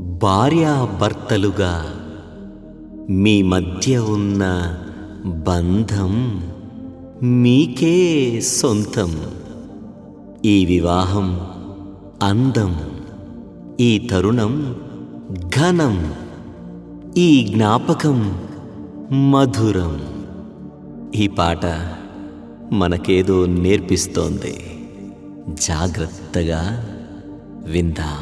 భార్యాభర్తలుగా మీ మధ్య ఉన్న బంధం మీకే సొంతం ఈ వివాహం అందం ఈ తరుణం ఘనం ఈ జ్ఞాపకం మధురం ఈ పాట మనకేదో నేర్పిస్తోంది జాగ్రత్తగా విందాం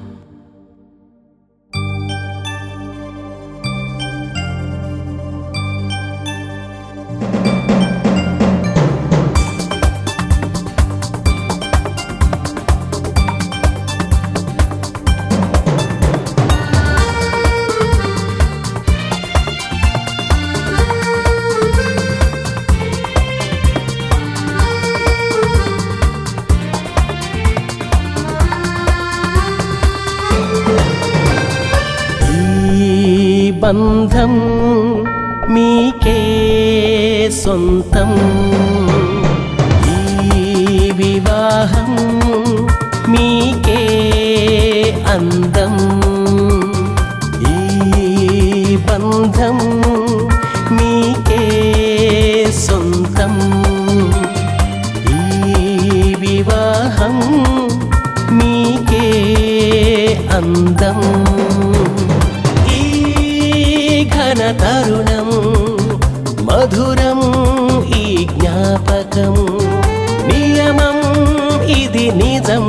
ఈ బంధం మీకే సొంతం ఈ వివాహం మీకే అందం ఈ బంధం మీకే సొంతం ఈ వివాహం మీకే అందం ఈ ఘన తరుణం మధురం ఈ జ్ఞాపకం నియమం ఇది నిజం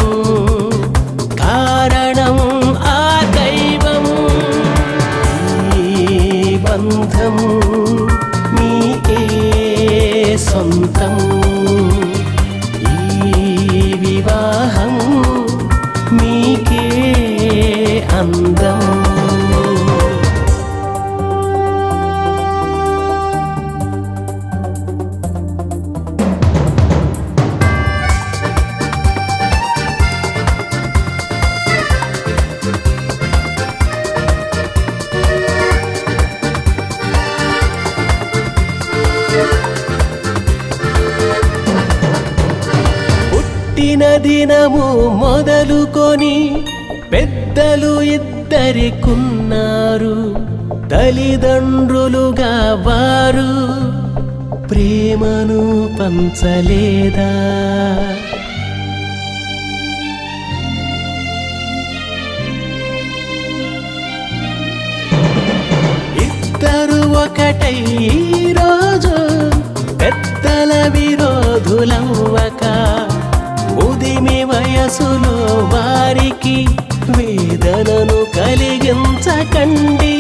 కారణం ఆ దైవం ఈ బంధం మీకే సొంతం ఈ వివాహం మీకే అందం పుట్టిన దినము మొదలుకొని పెద్దలు ఇద్దరికున్నారు తల్లిదండ్రులుగా వారు ప్రేమను పంచలేదా ఇద్దరు ఒకటై ఈ రోజు పెద్దల విరోధులవ్వక ముదిమి వయసులో వారికి వేదనను కలిగించకండి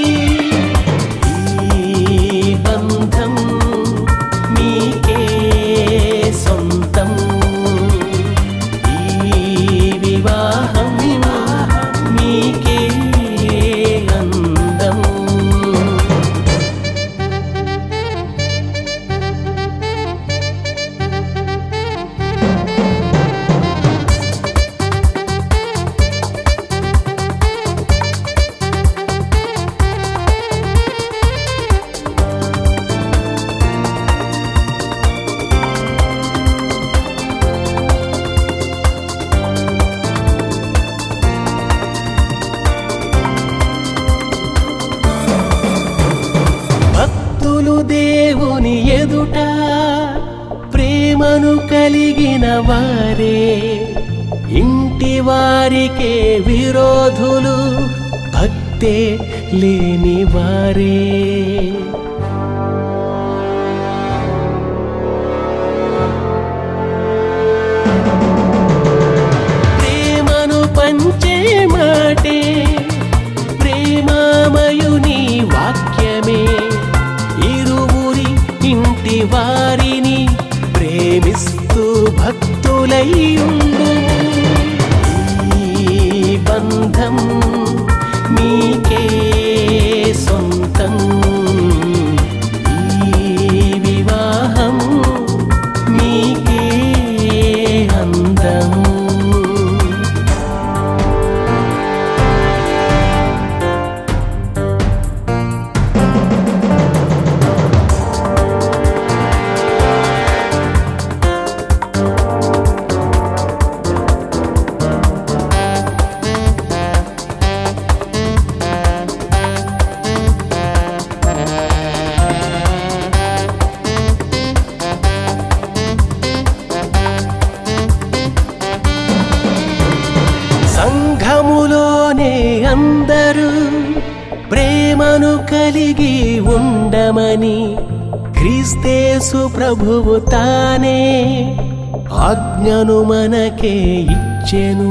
ఈ బంధం మీకే సొంతం ఈ వివాహం మీకే అందం భక్తులు దేవుని ఎదుట ప్రేమను కలిగిన వారే ఇంటి వారికే విరోధులు భక్తే లేని వారే ప్రేమను పంచే మాటే ప్రేమామయుని వాక్యమే ఇరువురి ఇంటి వారిని ప్రేమిస్తూ భక్తులయ్యుండు ఈ బంధం మీకే సొంతం ఈ వివాహం మీకే అందం సంఘములోనే అందరూ ప్రేమను కలిగి ఉండమని క్రీస్తేసు ప్రభువు తానే ఆజ్ఞను మనకే ఇచ్చెను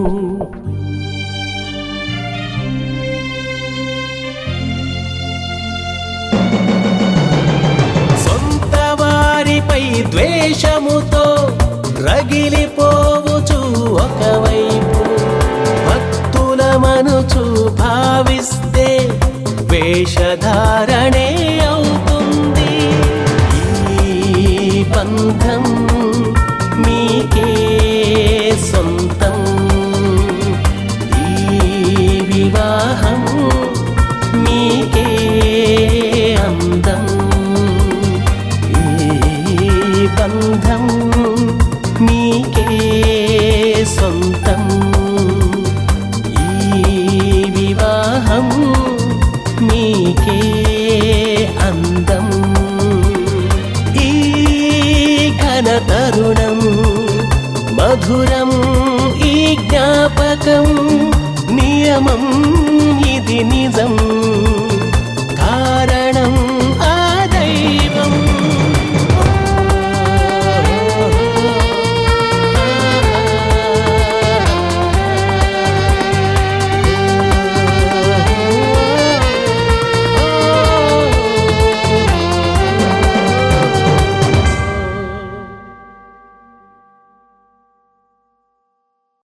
సొంత వారిపై ద్వేషముతో రగిలిపోవుచు ఒకవైపు భక్తుల మనుచు